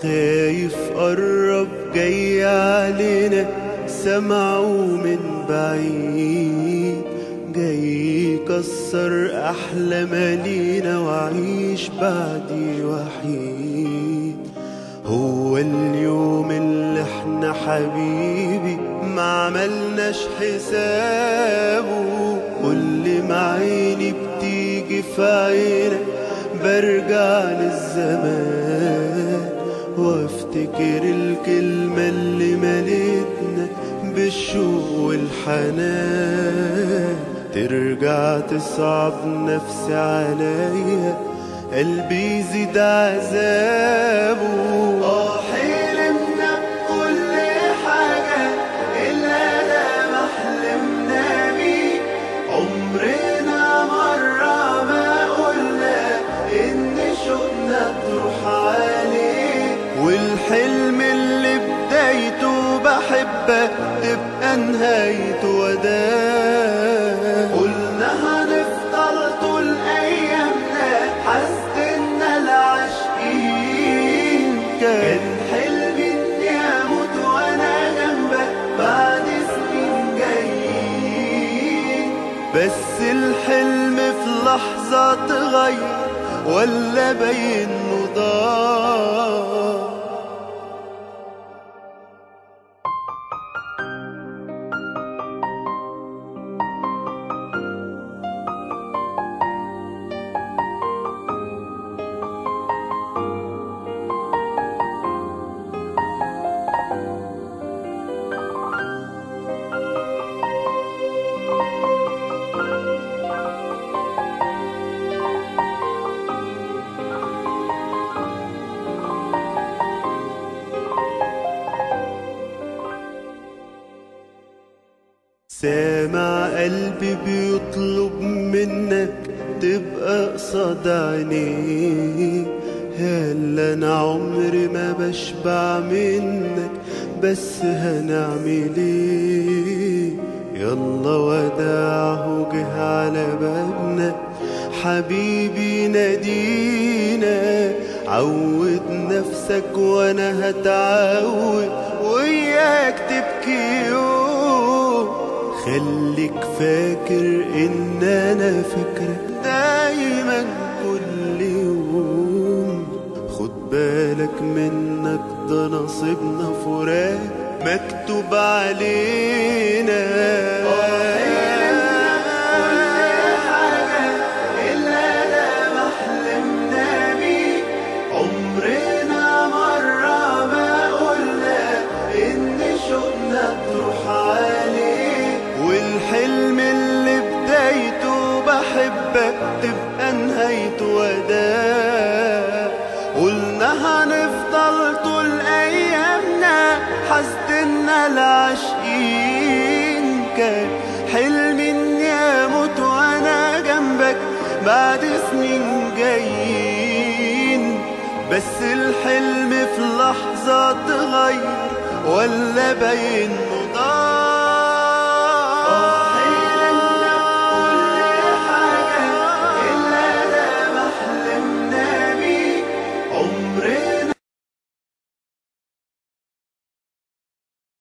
خايف قرب جاي علينا سمعه من بعيد جاي يكسر أحلام لينا وعيش بعدي وحيد هو اليوم اللي احنا حبيبي ما عملناش حسابه كل ما عيني بتيجي في عينك برجع للزمان وافتكر الكلمة اللي ملتنا بالشوق والحنان ترجع تصعب نفسي عليا قلبي يزيد عذابه اه حلمنا بكل حاجة إلا أنا ما حلمنا بيه عمرنا مرة ما قلنا إن شوقنا تروح عليه والحلم اللي بدايته بحبك تبقى نهايته وداع قلنا هنفضل طول أيامنا حسنا العاشقين كان حلمي إني أموت وأنا جنبك بعد سنين جايين بس الحلم في لحظة تغير ولا بين ضاع سامع قلبي بيطلب منك تبقى قصاد عينيه هلا انا عمري ما بشبع منك بس هنعمل ايه يلا وداعه جه على بابنا حبيبي نادينا عود نفسك وانا هتعود وياك تبكي يوم خليك فاكر ان انا فاكرك دايما كل يوم خد بالك منك ده نصيبنا فراق مكتوب علينا عمرنا مرة ما قلنا إن شوقنا تروح عليه والحلم اللي بدايته بحبك تبقى نهايته وداع قلنا هنفضل طول أيامنا حسدنا العاشقين كان حلمي إني أموت وأنا جنبك بعد سنين جايين بس الحلم في لحظة تغير ولا بين ضاع